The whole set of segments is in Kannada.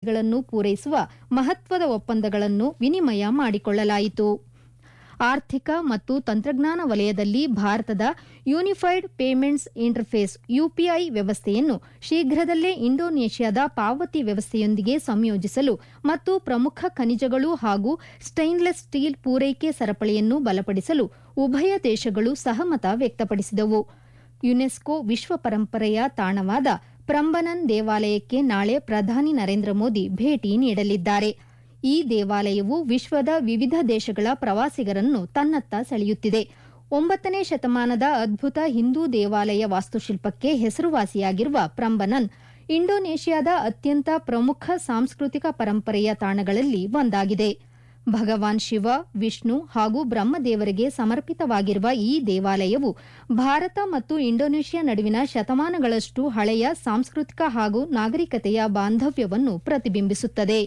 ಬೇಡಿಕೆಗಳನ್ನು ಪೂರೈಸುವ ಮಹತ್ವದ ಒಪ್ಪಂದಗಳನ್ನು ವಿನಿಮಯ ಮಾಡಿಕೊಳ್ಳಲಾಯಿತು ಆರ್ಥಿಕ ಮತ್ತು ತಂತ್ರಜ್ಞಾನ ವಲಯದಲ್ಲಿ ಭಾರತದ ಯೂನಿಫೈಡ್ ಪೇಮೆಂಟ್ಸ್ ಇಂಟರ್ಫೇಸ್ ಯುಪಿಐ ವ್ಯವಸ್ಥೆಯನ್ನು ಶೀಘ್ರದಲ್ಲೇ ಇಂಡೋನೇಷ್ಯಾದ ಪಾವತಿ ವ್ಯವಸ್ಥೆಯೊಂದಿಗೆ ಸಂಯೋಜಿಸಲು ಮತ್ತು ಪ್ರಮುಖ ಖನಿಜಗಳು ಹಾಗೂ ಸ್ಟೈನ್ಲೆಸ್ ಸ್ಟೀಲ್ ಪೂರೈಕೆ ಸರಪಳಿಯನ್ನು ಬಲಪಡಿಸಲು ಉಭಯ ದೇಶಗಳು ಸಹಮತ ವ್ಯಕ್ತಪಡಿಸಿದವು ಯುನೆಸ್ಕೋ ವಿಶ್ವ ಪರಂಪರೆಯ ತಾಣವಾದ ಪ್ರಂಬನನ್ ದೇವಾಲಯಕ್ಕೆ ನಾಳೆ ಪ್ರಧಾನಿ ನರೇಂದ್ರ ಮೋದಿ ಭೇಟಿ ನೀಡಲಿದ್ದಾರೆ ಈ ದೇವಾಲಯವು ವಿಶ್ವದ ವಿವಿಧ ದೇಶಗಳ ಪ್ರವಾಸಿಗರನ್ನು ತನ್ನತ್ತ ಸೆಳೆಯುತ್ತಿದೆ ಒಂಬತ್ತನೇ ಶತಮಾನದ ಅದ್ಭುತ ಹಿಂದೂ ದೇವಾಲಯ ವಾಸ್ತುಶಿಲ್ಪಕ್ಕೆ ಹೆಸರುವಾಸಿಯಾಗಿರುವ ಪ್ರಂಬನನ್ ಇಂಡೋನೇಷ್ಯಾದ ಅತ್ಯಂತ ಪ್ರಮುಖ ಸಾಂಸ್ಕೃತಿಕ ಪರಂಪರೆಯ ತಾಣಗಳಲ್ಲಿ ಒಂದಾಗಿದೆ ಭಗವಾನ್ ಶಿವ ವಿಷ್ಣು ಹಾಗೂ ಬ್ರಹ್ಮದೇವರಿಗೆ ಸಮರ್ಪಿತವಾಗಿರುವ ಈ ದೇವಾಲಯವು ಭಾರತ ಮತ್ತು ಇಂಡೋನೇಷ್ಯಾ ನಡುವಿನ ಶತಮಾನಗಳಷ್ಟು ಹಳೆಯ ಸಾಂಸ್ಕೃತಿಕ ಹಾಗೂ ನಾಗರಿಕತೆಯ ಬಾಂಧವ್ಯವನ್ನು ಪ್ರತಿಬಿಂಬಿಸುತ್ತದೆ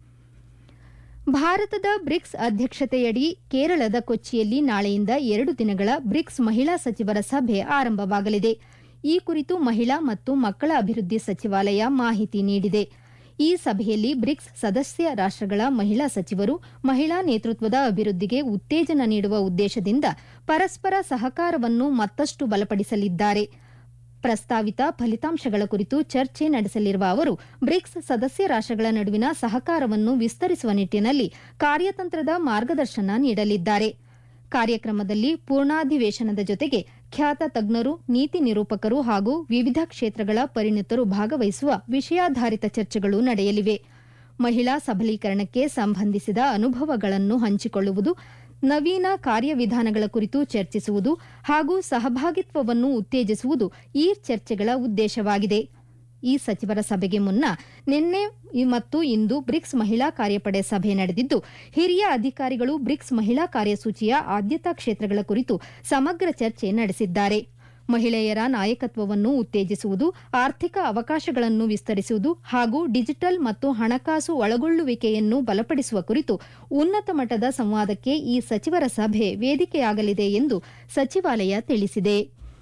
ಭಾರತದ ಬ್ರಿಕ್ಸ್ ಅಧ್ಯಕ್ಷತೆಯಡಿ ಕೇರಳದ ಕೊಚ್ಚಿಯಲ್ಲಿ ನಾಳೆಯಿಂದ ಎರಡು ದಿನಗಳ ಬ್ರಿಕ್ಸ್ ಮಹಿಳಾ ಸಚಿವರ ಸಭೆ ಆರಂಭವಾಗಲಿದೆ ಈ ಕುರಿತು ಮಹಿಳಾ ಮತ್ತು ಮಕ್ಕಳ ಅಭಿವೃದ್ಧಿ ಸಚಿವಾಲಯ ಮಾಹಿತಿ ನೀಡಿದೆ ಈ ಸಭೆಯಲ್ಲಿ ಬ್ರಿಕ್ಸ್ ಸದಸ್ಯ ರಾಷ್ಟಗಳ ಮಹಿಳಾ ಸಚಿವರು ಮಹಿಳಾ ನೇತೃತ್ವದ ಅಭಿವೃದ್ಧಿಗೆ ಉತ್ತೇಜನ ನೀಡುವ ಉದ್ದೇಶದಿಂದ ಪರಸ್ಪರ ಸಹಕಾರವನ್ನು ಮತ್ತಷ್ಟು ಬಲಪಡಿಸಲಿದ್ದಾರೆ ಪ್ರಸ್ತಾವಿತ ಫಲಿತಾಂಶಗಳ ಕುರಿತು ಚರ್ಚೆ ನಡೆಸಲಿರುವ ಅವರು ಬ್ರಿಕ್ಸ್ ಸದಸ್ಯ ರಾಷ್ಟಗಳ ನಡುವಿನ ಸಹಕಾರವನ್ನು ವಿಸ್ತರಿಸುವ ನಿಟ್ಟಿನಲ್ಲಿ ಕಾರ್ಯತಂತ್ರದ ಮಾರ್ಗದರ್ಶನ ನೀಡಲಿದ್ದಾರೆ ಕಾರ್ಯಕ್ರಮದಲ್ಲಿ ಪೂರ್ಣಾಧಿವೇಶನದ ಜೊತೆಗೆ ಖ್ಯಾತ ತಜ್ಞರು ನೀತಿ ನಿರೂಪಕರು ಹಾಗೂ ವಿವಿಧ ಕ್ಷೇತ್ರಗಳ ಪರಿಣಿತರು ಭಾಗವಹಿಸುವ ವಿಷಯಾಧಾರಿತ ಚರ್ಚೆಗಳು ನಡೆಯಲಿವೆ ಮಹಿಳಾ ಸಬಲೀಕರಣಕ್ಕೆ ಸಂಬಂಧಿಸಿದ ಅನುಭವಗಳನ್ನು ಹಂಚಿಕೊಳ್ಳುವುದು ನವೀನ ಕಾರ್ಯವಿಧಾನಗಳ ಕುರಿತು ಚರ್ಚಿಸುವುದು ಹಾಗೂ ಸಹಭಾಗಿತ್ವವನ್ನು ಉತ್ತೇಜಿಸುವುದು ಈ ಚರ್ಚೆಗಳ ಉದ್ದೇಶವಾಗಿದೆ ಈ ಸಚಿವರ ಸಭೆಗೆ ಮುನ್ನ ನಿನ್ನೆ ಮತ್ತು ಇಂದು ಬ್ರಿಕ್ಸ್ ಮಹಿಳಾ ಕಾರ್ಯಪಡೆ ಸಭೆ ನಡೆದಿದ್ದು ಹಿರಿಯ ಅಧಿಕಾರಿಗಳು ಬ್ರಿಕ್ಸ್ ಮಹಿಳಾ ಕಾರ್ಯಸೂಚಿಯ ಆದ್ಯತಾ ಕ್ಷೇತ್ರಗಳ ಕುರಿತು ಸಮಗ್ರ ಚರ್ಚೆ ನಡೆಸಿದ್ದಾರೆ ಮಹಿಳೆಯರ ನಾಯಕತ್ವವನ್ನು ಉತ್ತೇಜಿಸುವುದು ಆರ್ಥಿಕ ಅವಕಾಶಗಳನ್ನು ವಿಸ್ತರಿಸುವುದು ಹಾಗೂ ಡಿಜಿಟಲ್ ಮತ್ತು ಹಣಕಾಸು ಒಳಗೊಳ್ಳುವಿಕೆಯನ್ನು ಬಲಪಡಿಸುವ ಕುರಿತು ಉನ್ನತ ಮಟ್ಟದ ಸಂವಾದಕ್ಕೆ ಈ ಸಚಿವರ ಸಭೆ ವೇದಿಕೆಯಾಗಲಿದೆ ಎಂದು ಸಚಿವಾಲಯ ತಿಳಿಸಿದೆ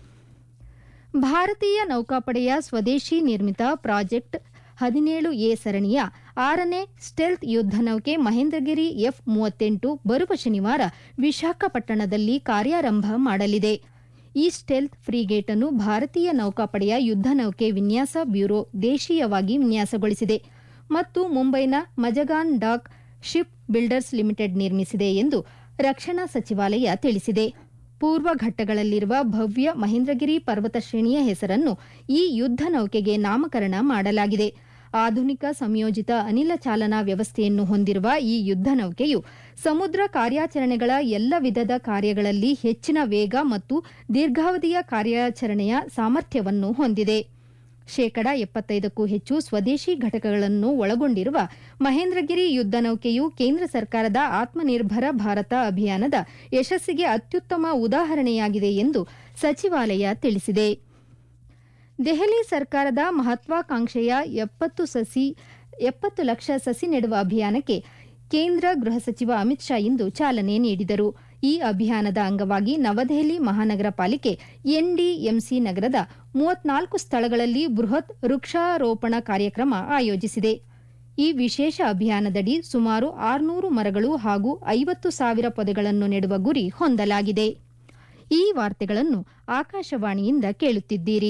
ಭಾರತೀಯ ನೌಕಾಪಡೆಯ ಸ್ವದೇಶಿ ನಿರ್ಮಿತ ಪ್ರಾಜೆಕ್ಟ್ ಹದಿನೇಳು ಎ ಸರಣಿಯ ಆರನೇ ಸ್ಟೆಲ್ತ್ ಯುದ್ಧ ನೌಕೆ ಮಹೇಂದ್ರಗಿರಿ ಎಫ್ ಮೂವತ್ತೆಂಟು ಬರುವ ಶನಿವಾರ ವಿಶಾಖಪಟ್ಟಣದಲ್ಲಿ ಕಾರ್ಯಾರಂಭ ಮಾಡಲಿದೆ ಈ ಸ್ಟೆಲ್ತ್ ಫ್ರಿಗೇಟ್ ಅನ್ನು ಭಾರತೀಯ ನೌಕಾಪಡೆಯ ಯುದ್ಧ ನೌಕೆ ವಿನ್ಯಾಸ ಬ್ಯೂರೋ ದೇಶೀಯವಾಗಿ ವಿನ್ಯಾಸಗೊಳಿಸಿದೆ ಮತ್ತು ಮುಂಬೈನ Mazagon dock shipbuilders limited ನಿರ್ಮಿಸಿದೆ ಎಂದು ರಕ್ಷಣಾ ಸಚಿವಾಲಯ ತಿಳಿಸಿದೆ ಪೂರ್ವ ಘಟ್ಟಗಳಲ್ಲಿರುವ ಭವ್ಯ ಮಹೇಂದ್ರಗಿರಿ ಪರ್ವತ ಶ್ರೇಣಿಯ ಹೆಸರನ್ನು ಈ ಯುದ್ಧ ನೌಕೆಗೆ ನಾಮಕರಣ ಮಾಡಲಾಗಿದೆ ಆಧುನಿಕ ಸಂಯೋಜಿತ ಅನಿಲ ಚಾಲನಾ ವ್ಯವಸ್ಥೆಯನ್ನು ಹೊಂದಿರುವ ಈ ಯುದ್ಧ ನೌಕೆಯು ಸಮುದ್ರ ಕಾರ್ಯಾಚರಣೆಗಳ ಎಲ್ಲ ವಿಧದ ಕಾರ್ಯಗಳಲ್ಲಿ ಹೆಚ್ಚಿನ ವೇಗ ಮತ್ತು ದೀರ್ಘಾವಧಿಯ ಕಾರ್ಯಾಚರಣೆಯ ಸಾಮರ್ಥ್ಯವನ್ನು ಹೊಂದಿದೆ ಶೇಕಡ ಎಪ್ಪತ್ತೈದಕ್ಕೂ ಹೆಚ್ಚು ಸ್ವದೇಶಿ ಘಟಕಗಳನ್ನು ಒಳಗೊಂಡಿರುವ ಮಹೇಂದ್ರಗಿರಿ ಯುದ್ಧ ನೌಕೆಯು ಕೇಂದ್ರ ಸರ್ಕಾರದ ಆತ್ಮನಿರ್ಭರ ಭಾರತ ಅಭಿಯಾನದ ಯಶಸ್ಸಿಗೆ ಅತ್ಯುತ್ತಮ ಉದಾಹರಣೆಯಾಗಿದೆ ಎಂದು ಸಚಿವಾಲಯ ತಿಳಿಸಿದೆ ದೆಹಲಿ ಸರ್ಕಾರದ ಮಹತ್ವಾಕಾಂಕ್ಷೆಯ ಎಪ್ಪತ್ತು ಸಸಿ ಎಪ್ಪತ್ತು ಲಕ್ಷ ಸಸಿ ನೆಡುವ ಅಭಿಯಾನಕ್ಕೆ ಕೇಂದ್ರ ಗೃಹ ಸಚಿವ ಅಮಿತ್ ಶಾ ಇಂದು ಚಾಲನೆ ನೀಡಿದರು ಈ ಅಭಿಯಾನದ ಅಂಗವಾಗಿ ನವದೆಹಲಿ ಮಹಾನಗರ ಪಾಲಿಕೆ ಎನ್ಡಿಎಂಸಿ ನಗರದ ಮೂವತ್ನಾಲ್ಕು ಸ್ಥಳಗಳಲ್ಲಿ ಬೃಹತ್ ವೃಕ್ಷಾರೋಪಣ ಕಾರ್ಯಕ್ರಮ ಆಯೋಜಿಸಿದೆ ಈ ವಿಶೇಷ ಅಭಿಯಾನದಡಿ ಸುಮಾರು ಆರುನೂರು ಮರಗಳು ಹಾಗೂ ಐವತ್ತು ಸಾವಿರ ಪೊದೆಗಳನ್ನು ನೆಡುವ ಗುರಿ ಹೊಂದಲಾಗಿದೆ ಈ ವಾರ್ತೆಗಳನ್ನು ಆಕಾಶವಾಣಿಯಿಂದ ಕೇಳುತ್ತಿದ್ದೀರಿ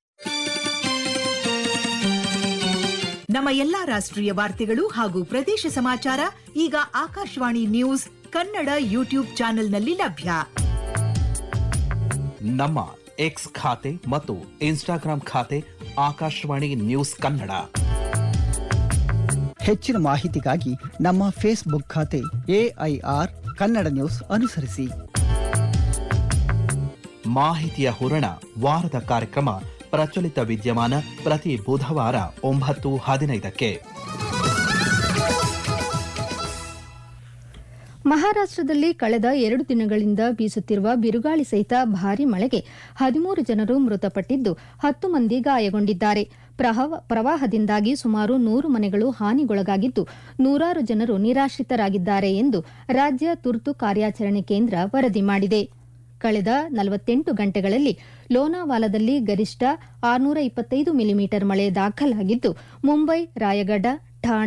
ನಮ್ಮ ಎಲ್ಲಾ ರಾಷ್ಟ್ರೀಯ ವಾರ್ತೆಗಳು ಹಾಗೂ ಪ್ರದೇಶ ಸಮಾಚಾರ ಈಗ ಆಕಾಶವಾಣಿ ನ್ಯೂಸ್ ಕನ್ನಡ ಯೂಟ್ಯೂಬ್ ಚಾನೆಲ್ನಲ್ಲಿ ಲಭ್ಯ ನಮ್ಮ ಎಕ್ಸ್ ಖಾತೆ ಮತ್ತು ಇನ್ಸ್ಟಾಗ್ರಾಂ ಖಾತೆ ಆಕಾಶವಾಣಿ ನ್ಯೂಸ್ ಕನ್ನಡ ಹೆಚ್ಚಿನ ಮಾಹಿತಿಗಾಗಿ ನಮ್ಮ ಫೇಸ್ಬುಕ್ ಖಾತೆ ಎಐಆರ್ ಕನ್ನಡ ನ್ಯೂಸ್ ಅನುಸರಿಸಿ ಮಾಹಿತಿಯ ಹೂರಣ ವಾರದ ಕಾರ್ಯಕ್ರಮ ಪ್ರಚಲಿತ ವಿದ್ಯಮಾನ ಪ್ರತಿ ಬುಧವಾರ ಒಂಬತ್ತು ಹದಿನೈದಕ್ಕೆ ಮಹಾರಾಷ್ಟದಲ್ಲಿ ಕಳೆದ ಎರಡು ದಿನಗಳಿಂದ ಬೀಸುತ್ತಿರುವ ಬಿರುಗಾಳಿ ಸಹಿತ ಭಾರೀ ಮಳೆಗೆ ಹದಿಮೂರು ಜನರು ಮೃತಪಟ್ಟಿದ್ದು ಹತ್ತು ಮಂದಿ ಗಾಯಗೊಂಡಿದ್ದಾರೆ ಪ್ರಹವ- ಪ್ರವಾಹದಿಂದಾಗಿ ಸುಮಾರು ನೂರು ಮನೆಗಳು ಹಾನಿಗೊಳಗಾಗಿದ್ದು ನೂರಾರು ಜನರು ನಿರಾಶ್ರಿತರಾಗಿದ್ದಾರೆ ಎಂದು ರಾಜ್ಯ ತುರ್ತು ಕಾರ್ಯಾಚರಣೆ ಕೇಂದ್ರ ವರದಿ ಮಾಡಿದೆ ಕಳೆದ ನಲವತ್ತೆಂಟು ಗಂಟೆಗಳಲ್ಲಿ ಲೋನಾವಾಲಾದಲ್ಲಿ ಗರಿಷ್ಠ ಆರುನೂರ ಇಪ್ಪತ್ತೈದು ಮಿಲಿಮೀಟರ್ ಮಳೆ ದಾಖಲಾಗಿದ್ದು ಮುಂಬೈ ರಾಯಗಢ